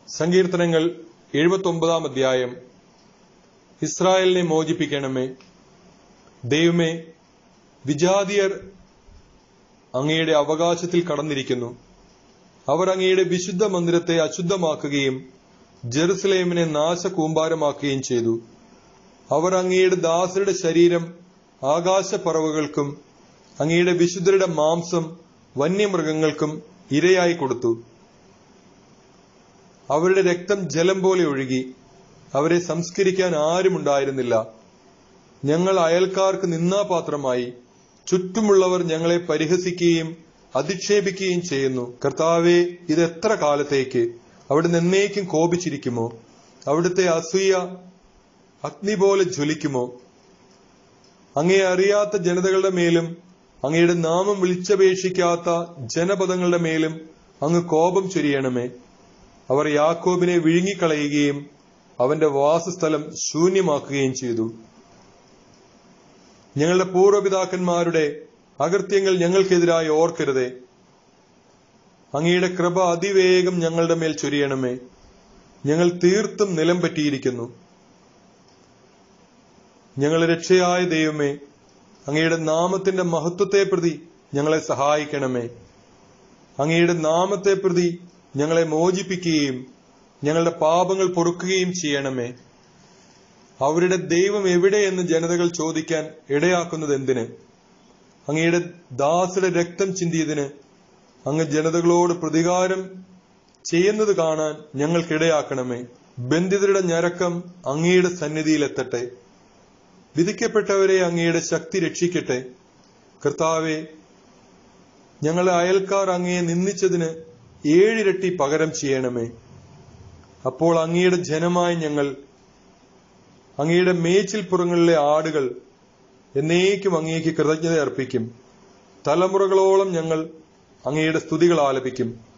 സങ്കീർത്തനങ്ങൾ എഴുപത്തി ഒമ്പതാം അധ്യായം ഇസ്രായേലിനെ മോചിപ്പിക്കണമേ ദൈവമേ വിജാതിയർ അങ്ങയുടെ അവകാശത്തിൽ കടന്നിരിക്കുന്നു അവർ അങ്ങയുടെ വിശുദ്ധ മന്ദിരത്തെ അശുദ്ധമാക്കുകയും ജെറുസലേമിനെ നാശകൂമ്പാരമാക്കുകയും ചെയ്തു അവർ അങ്ങയുടെ ദാസരുടെ ശരീരം ആകാശപ്പറവുകൾക്കും അങ്ങയുടെ വിശുദ്ധരുടെ മാംസം വന്യമൃഗങ്ങൾക്കും ഇരയായി കൊടുത്തു അവരുടെ രക്തം ജലം പോലെ ഒഴുകി അവരെ സംസ്കരിക്കാൻ ആരുമുണ്ടായിരുന്നില്ല ഞങ്ങൾ അയൽക്കാർക്ക് നിന്നാപാത്രമായി ചുറ്റുമുള്ളവർ ഞങ്ങളെ പരിഹസിക്കുകയും അധിക്ഷേപിക്കുകയും ചെയ്യുന്നു കർത്താവെ ഇത് എത്ര കാലത്തേക്ക് അവിടുന്ന് എന്നേക്കും കോപിച്ചിരിക്കുമോ അവിടുത്തെ അസൂയ അഗ്നി പോലെ ജ്വലിക്കുമോ അങ്ങയെ അറിയാത്ത ജനതകളുടെ മേലും അങ്ങയുടെ നാമം വിളിച്ചപേക്ഷിക്കാത്ത ജനപദങ്ങളുടെ മേലും അങ്ങ് കോപം ചൊരിയണമേ അവർ യാക്കോബിനെ വിഴുങ്ങിക്കളയുകയും അവന്റെ വാസസ്ഥലം ശൂന്യമാക്കുകയും ചെയ്തു ഞങ്ങളുടെ പൂർവ്വപിതാക്കന്മാരുടെ അകൃത്യങ്ങൾ ഞങ്ങൾക്കെതിരായി ഓർക്കരുതേ അങ്ങയുടെ കൃപ അതിവേഗം ഞങ്ങളുടെ മേൽ ചൊരിയണമേ ഞങ്ങൾ തീർത്തും നിലം പറ്റിയിരിക്കുന്നു ഞങ്ങളുടെ രക്ഷയായ ദൈവമേ അങ്ങയുടെ നാമത്തിന്റെ മഹത്വത്തെ പ്രതി ഞങ്ങളെ സഹായിക്കണമേ അങ്ങയുടെ നാമത്തെ പ്രതി ഞങ്ങളെ മോചിപ്പിക്കുകയും ഞങ്ങളുടെ പാപങ്ങൾ പൊറുക്കുകയും ചെയ്യണമേ അവരുടെ ദൈവം എവിടെയെന്ന് ജനതകൾ ചോദിക്കാൻ ഇടയാക്കുന്നത് എന്തിന് അങ്ങയുടെ ദാസയുടെ രക്തം ചിന്തിയതിന് അങ്ങ് ജനതകളോട് പ്രതികാരം ചെയ്യുന്നത് കാണാൻ ഞങ്ങൾക്കിടയാക്കണമേ ബന്ധിതരുടെ ഞരക്കം അങ്ങയുടെ സന്നിധിയിലെത്തട്ടെ വിധിക്കപ്പെട്ടവരെ അങ്ങയുടെ ശക്തി രക്ഷിക്കട്ടെ കർത്താവെ ഞങ്ങളെ അയൽക്കാർ അങ്ങയെ നിന്ദിച്ചതിന് ഏഴിരട്ടി പകരം ചെയ്യണമേ അപ്പോൾ അങ്ങയുടെ ജനമായി ഞങ്ങൾ അങ്ങയുടെ മേച്ചിൽപ്പുറങ്ങളിലെ ആടുകൾ എന്നേക്കും അങ്ങേക്ക് കൃതജ്ഞത അർപ്പിക്കും തലമുറകളോളം ഞങ്ങൾ അങ്ങയുടെ സ്തുതികൾ ആലപിക്കും